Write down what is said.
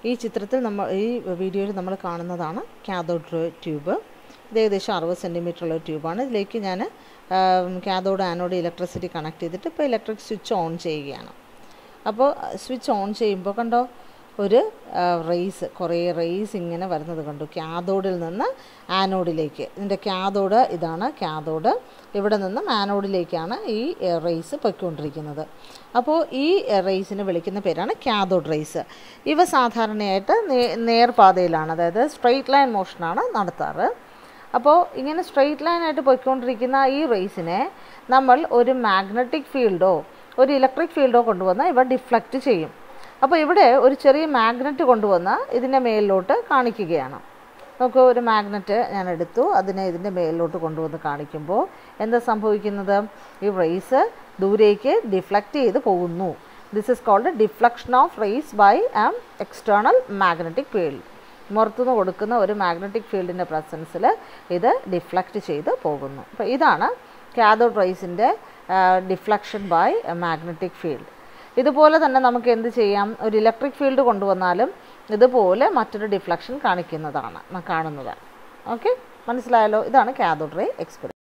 ഈ ചിത്രത്തിൽ നമ്മൾ ഈ വീഡിയോയിൽ നമ്മൾ കാണുന്നതാണ് കാഥോഡ് ട്യൂബ് ഇത് ഏകദേശം അറുപത് സെൻറ്റിമീറ്റർ ഉള്ള ട്യൂബാണ് ഇതിലേക്ക് ഞാൻ കാഥോഡ് ആനോഡ് ഇലക്ട്രിസിറ്റി കണക്ട് ചെയ്തിട്ട് ഇപ്പോൾ ഇലക്ട്രിക് സ്വിച്ച് ഓൺ ചെയ്യുകയാണ് അപ്പോൾ സ്വിച്ച് ഓൺ ചെയ്യുമ്പോൾ കണ്ടോ ഒരു റേസ് കുറേ റേസ് ഇങ്ങനെ വരുന്നത് കണ്ടു ക്യാതോഡിൽ നിന്ന് ആനോഡിലേക്ക് ഇതിൻ്റെ ക്യാതോഡ് ഇതാണ് ക്യാതോഡ് ഇവിടെ നിന്നും ആനോഡിലേക്കാണ് ഈ റേസ് പൊയ്ക്കൊണ്ടിരിക്കുന്നത് അപ്പോൾ ഈ റേസിന് വിളിക്കുന്ന പേരാണ് ക്യാതോഡ് റേസ് ഇവ സാധാരണയായിട്ട് നേർപാതയിലാണ് അതായത് സ്ട്രെയിറ്റ് ലൈൻ മോഷനാണ് നടത്താറ് അപ്പോൾ ഇങ്ങനെ സ്ട്രെയിറ്റ് ലൈനായിട്ട് പോയിക്കൊണ്ടിരിക്കുന്ന ഈ റേസിനെ നമ്മൾ ഒരു മാഗ്നറ്റിക് ഫീൽഡോ ഒരു ഇലക്ട്രിക് ഫീൽഡോ കൊണ്ടുവന്ന് ഇവ ഡിഫ്ലക്റ്റ് ചെയ്യും അപ്പോൾ ഇവിടെ ഒരു ചെറിയ മാഗ്നറ്റ് കൊണ്ടുവന്ന് ഇതിൻ്റെ മേലിലോട്ട് കാണിക്കുകയാണ് നമുക്ക് ഒരു മാഗ്നറ്റ് ഞാൻ എടുത്തു അതിനെ ഇതിൻ്റെ മേലിലോട്ട് കൊണ്ടുവന്ന് കാണിക്കുമ്പോൾ എന്താ സംഭവിക്കുന്നത് ഈ റേസ് ദൂരേക്ക് ഡിഫ്ലക്റ്റ് ചെയ്ത് പോകുന്നു this is called deflection of rays by um external magnetic field പുറത്തുനിന്ന് കൊടുക്കുന്ന ഒരു മാഗ്നറ്റിക് ഫീൽഡിൻ്റെ പ്രസൻസിൽ ഇത് ഡിഫ്ലക്റ്റ് ചെയ്ത് പോകുന്നു അപ്പോൾ ഇതാണ് കാഥോഡ് റേസിൻ്റെ ഡിഫ്ലക്ഷൻ ബൈ മാഗ്നറ്റിക് ഫീൽഡ് ഇതുപോലെ തന്നെ നമുക്ക് എന്ത് ചെയ്യാം ഒരു ഇലക്ട്രിക് ഫീൽഡ് കൊണ്ടുവന്നാലും ഇതുപോലെ മറ്റൊരു ഡിഫ്ലക്ഷൻ കാണിക്കുന്നതാണ് കാണുന്നതാണ് ഓക്കെ മനസ്സിലായല്ലോ ഇതാണ് കാഥോഡ് റേ എക്സ്പെരിമെൻറ്റ്